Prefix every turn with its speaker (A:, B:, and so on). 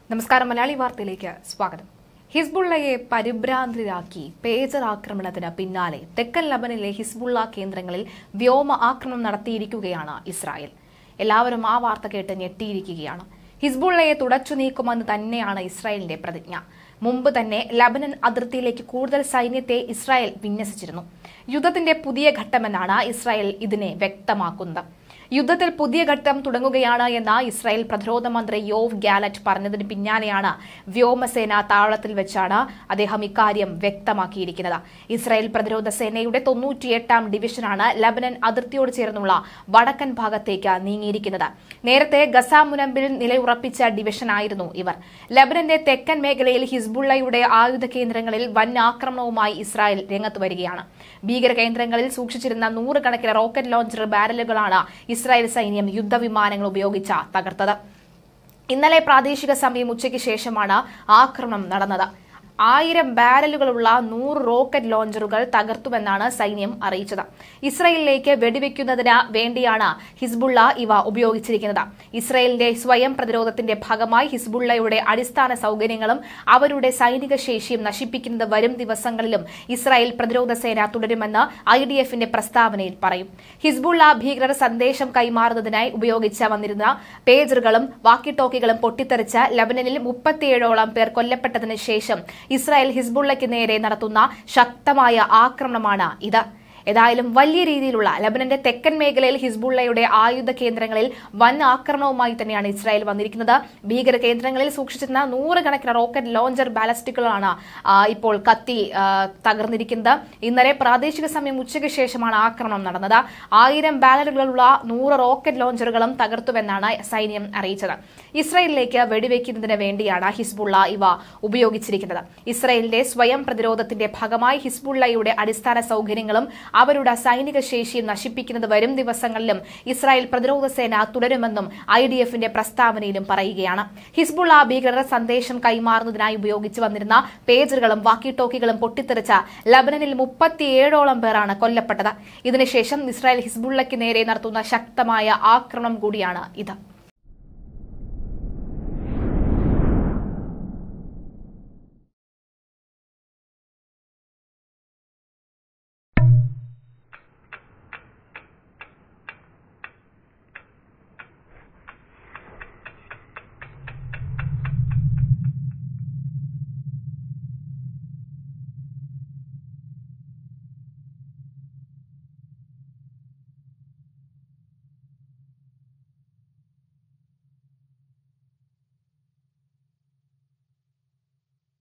A: നമസ്കാരം മലയാളി വാർത്തയിലേക്ക് സ്വാഗതം ഹിസ്ബുള്ളയെ പരിഭ്രാന്തരാക്കി പേജർ ആക്രമണത്തിന് പിന്നാലെ തെക്കൻ ലബനിലെ ഹിസ്ബുള്ള കേന്ദ്രങ്ങളിൽ വ്യോമ ആക്രമണം നടത്തിയിരിക്കുകയാണ് ഇസ്രായേൽ എല്ലാവരും ആ വാർത്ത കേട്ട് ഞെട്ടിയിരിക്കുകയാണ് ഹിസ്ബുള്ളയെ തുടച്ചു നീക്കുമെന്ന് തന്നെയാണ് ഇസ്രായേലിന്റെ പ്രതിജ്ഞ മുമ്പ് തന്നെ ലബനൻ അതിർത്തിയിലേക്ക് കൂടുതൽ സൈന്യത്തെ ഇസ്രായേൽ വിന്യസിച്ചിരുന്നു യുദ്ധത്തിന്റെ പുതിയ ഘട്ടമെന്നാണ് ഇസ്രായേൽ ഇതിനെ വ്യക്തമാക്കുന്നത് യുദ്ധത്തിൽ പുതിയ ഘട്ടം തുടങ്ങുകയാണ് എന്ന ഇസ്രായേൽ പ്രതിരോധ മന്ത്രി യോവ് ഗാലറ്റ് പറഞ്ഞതിന് പിന്നാലെയാണ് വ്യോമസേന താവളത്തിൽ വെച്ചാണ് അദ്ദേഹം ഇക്കാര്യം വ്യക്തമാക്കിയിരിക്കുന്നത് ഇസ്രായേൽ പ്രതിരോധ സേനയുടെ തൊണ്ണൂറ്റിയെട്ടാം ഡിവിഷനാണ് ലബനൻ അതിർത്തിയോട് ചേർന്നുള്ള വടക്കൻ ഭാഗത്തേക്ക് നീങ്ങിയിരിക്കുന്നത് നേരത്തെ ഗസ മുനമ്പിൽ നിലയുറപ്പിച്ച ഡിവിഷനായിരുന്നു ഇവർ ലബനന്റെ തെക്കൻ മേഖലയിൽ ഹിസ്ബുള്ളയുടെ ആയുധ കേന്ദ്രങ്ങളിൽ വൻ ആക്രമണവുമായി ഇസ്രായേൽ രംഗത്ത് വരികയാണ് ഭീകര കേന്ദ്രങ്ങളിൽ സൂക്ഷിച്ചിരുന്ന നൂറുകണക്കിന് റോക്കറ്റ് ലോഞ്ചർ ബാരലുകളാണ് ഇസ്രായേൽ സൈന്യം യുദ്ധവിമാനങ്ങൾ ഉപയോഗിച്ച് തകർത്തത് ഇന്നലെ പ്രാദേശിക സമയം ഉച്ചയ്ക്ക് ശേഷമാണ് ആക്രമണം നടന്നത് ആയിരം ബാരലുകളുള്ള നൂറ് റോക്കറ്റ് ലോഞ്ചറുകൾ തകർത്തുവെന്നാണ് സൈന്യം അറിയിച്ചത് ഇസ്രയേലിലേക്ക് വെടിവെക്കുന്നതിന് വേണ്ടിയാണ് ഹിസ്ബുള്ള ഇവ ഉപയോഗിച്ചിരിക്കുന്നത് ഇസ്രയേലിന്റെ സ്വയം പ്രതിരോധത്തിന്റെ ഭാഗമായി ഹിസ്ബുള്ളയുടെ അടിസ്ഥാന സൌകര്യങ്ങളും അവരുടെ സൈനിക ശേഷിയും നശിപ്പിക്കുന്നത് വരും ദിവസങ്ങളിലും ഇസ്രായേൽ പ്രതിരോധ സേന തുടരുമെന്ന് ഐ ഡി എഫിന്റെ പ്രസ്താവനയിൽ പറയും ഹിസ്ബുള്ള ഭീകരർ സന്ദേശം കൈമാറുന്നതിനായി ഉപയോഗിച്ച് വന്നിരുന്ന പേജറുകളും വാക്കി ടോക്കികളും പൊട്ടിത്തെറിച്ച് ലബനനിൽ മുപ്പത്തിയേഴോളം പേർ കൊല്ലപ്പെട്ടതിന് ശേഷം ഇസ്രായേൽ ഹിസ്ബുള്ളയ്ക്ക് നേരെ നടത്തുന്ന ശക്തമായ ആക്രമണമാണ് ഇത് ഏതായാലും വലിയ രീതിയിലുള്ള ലബനന്റെ തെക്കൻ മേഖലയിൽ ഹിസ്ബുള്ളയുടെ ആയുധ കേന്ദ്രങ്ങളിൽ വൻ ആക്രമണവുമായി തന്നെയാണ് ഇസ്രായേൽ വന്നിരിക്കുന്നത് ഭീകര കേന്ദ്രങ്ങളിൽ സൂക്ഷിച്ചിരുന്ന നൂറുകണക്കിന് റോക്കറ്റ് ലോഞ്ചർ ബാലസ്റ്റിക്കുകളാണ് ആ, ഇപ്പോൾ കത്തി ആ, തകർന്നിരിക്കുന്നത് ഇന്നലെ പ്രാദേശിക സമയം ഉച്ചയ്ക്ക് ശേഷമാണ് ആക്രമണം നടന്നത് ആയിരം ബാലറുകളുള്ള നൂറ് റോക്കറ്റ് ലോഞ്ചറുകളും തകർത്തുവെന്നാണ് സൈന്യം അറിയിച്ചത് ഇസ്രായേലിലേക്ക് വെടിവെക്കുന്നതിന് വേണ്ടിയാണ് ഹിസ്ബുള്ള ഇവ ഉപയോഗിച്ചിരിക്കുന്നത് ഇസ്രായേലിന്റെ സ്വയം പ്രതിരോധത്തിന്റെ ഭാഗമായി ഹിസ്ബുള്ളയുടെ അടിസ്ഥാന സൌകര്യങ്ങളും അവരുടെ സൈനിക ശേഷിയും നശിപ്പിക്കുന്നത് വരും ദിവസങ്ങളിലും ഇസ്രായേൽ പ്രതിരോധ സേന തുടരുമെന്നും ഐ ഡി എഫിന്റെ പ്രസ്താവനയിലും പറയുകയാണ് ഹിസ്ബുള്ള ഭീകരർ സന്ദേശം കൈമാറുന്നതിനായി ഉപയോഗിച്ചു വന്നിരുന്ന പേജറുകളും വാക്കി ടോക്കികളും പൊട്ടിത്തെറിച്ച ലബനനിൽ മുപ്പത്തിയേഴോളം പേരാണ് കൊല്ലപ്പെട്ടത് ഇതിനുശേഷം ഇസ്രായേൽ ഹിസ്ബുള്ളയ്ക്ക് നേരെ നടത്തുന്ന ശക്തമായ ആക്രമണം കൂടിയാണ് ഇത്